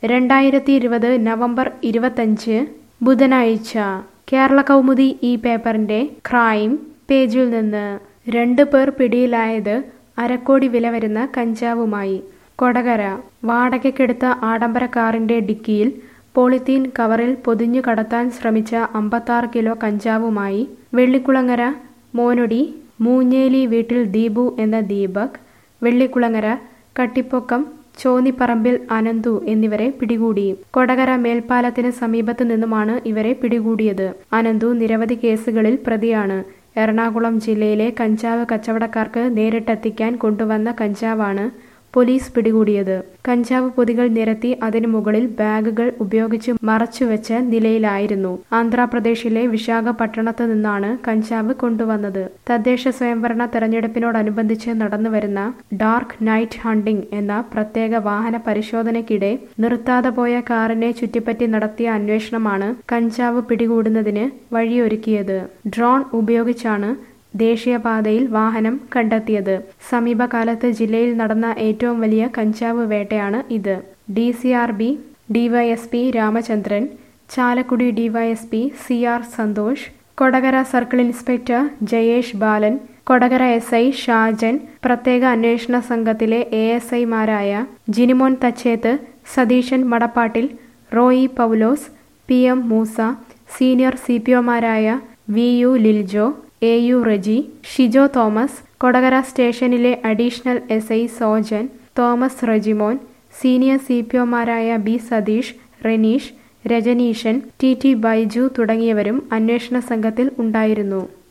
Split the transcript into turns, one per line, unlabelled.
രണ്ടായിരത്തി ഇരുപത് നവംബർ ഇരുപത്തഞ്ച് ബുധനാഴ്ച കേരള കൗമുദി ഈ പേപ്പറിന്റെ ക്രൈം പേജിൽ നിന്ന് രണ്ട് പേർ പിടിയിലായത് അരക്കോടി വില വരുന്ന കഞ്ചാവുമായി കൊടകര വാടകയ്ക്കെടുത്ത ആഡംബര കാറിന്റെ ഡിക്കിയിൽ പോളിത്തീൻ കവറിൽ പൊതിഞ്ഞു കടത്താൻ ശ്രമിച്ച അമ്പത്താറ് കിലോ കഞ്ചാവുമായി വെള്ളിക്കുളങ്ങര മോനൊടി മൂഞ്ഞേലി വീട്ടിൽ ദീപു എന്ന ദീപക് വെള്ളിക്കുളങ്ങര കട്ടിപ്പൊക്കം ചോന്നിപ്പറമ്പിൽ അനന്തു എന്നിവരെ പിടികൂടി കൊടകര മേൽപ്പാലത്തിന് സമീപത്തു നിന്നുമാണ് ഇവരെ പിടികൂടിയത് അനന്തു നിരവധി കേസുകളിൽ പ്രതിയാണ് എറണാകുളം ജില്ലയിലെ കഞ്ചാവ് കച്ചവടക്കാർക്ക് നേരിട്ടെത്തിക്കാൻ കൊണ്ടുവന്ന കഞ്ചാവാണ് പോലീസ് പിടികൂടിയത് കഞ്ചാവ് പൊതികൾ നിരത്തി അതിനു മുകളിൽ ബാഗുകൾ ഉപയോഗിച്ച് മറച്ചുവെച്ച നിലയിലായിരുന്നു ആന്ധ്രാപ്രദേശിലെ വിശാഖപട്ടണത്ത് നിന്നാണ് കഞ്ചാവ് കൊണ്ടുവന്നത് തദ്ദേശ സ്വയംഭരണ തെരഞ്ഞെടുപ്പിനോടനുബന്ധിച്ച് നടന്നുവരുന്ന ഡാർക്ക് നൈറ്റ് ഹണ്ടിംഗ് എന്ന പ്രത്യേക വാഹന പരിശോധനയ്ക്കിടെ നിർത്താതെ പോയ കാറിനെ ചുറ്റിപ്പറ്റി നടത്തിയ അന്വേഷണമാണ് കഞ്ചാവ് പിടികൂടുന്നതിന് വഴിയൊരുക്കിയത് ഡ്രോൺ ഉപയോഗിച്ചാണ് ദേശീയപാതയിൽ വാഹനം കണ്ടെത്തിയത് സമീപകാലത്ത് ജില്ലയിൽ നടന്ന ഏറ്റവും വലിയ കഞ്ചാവ് വേട്ടയാണ് ഇത് D C R B DYSP Ramachandran Chalakudy DYSP C R Santhosh Kodakara circle inspector Jayesh Balan Kodakara S I Shajan പ്രത്യേക അന്വേഷണ സംഘത്തിലെ എ എസ് ഐമാരായ Jinimon Thachethu Satheesan Madappattil Roy Paulose P M Moosa senior C P ഒമാരായ V U Liljo A U Reji Shijo Thomas Kodakara സ്റ്റേഷനിലെ additional S I Sojan Thomas Rejimon senior C P ഒമാരായ B Satheesh Reneesh Rajaneeshan T T Baiju തുടങ്ങിയവരും അന്വേഷണ സംഘത്തിൽ ഉണ്ടായിരുന്നു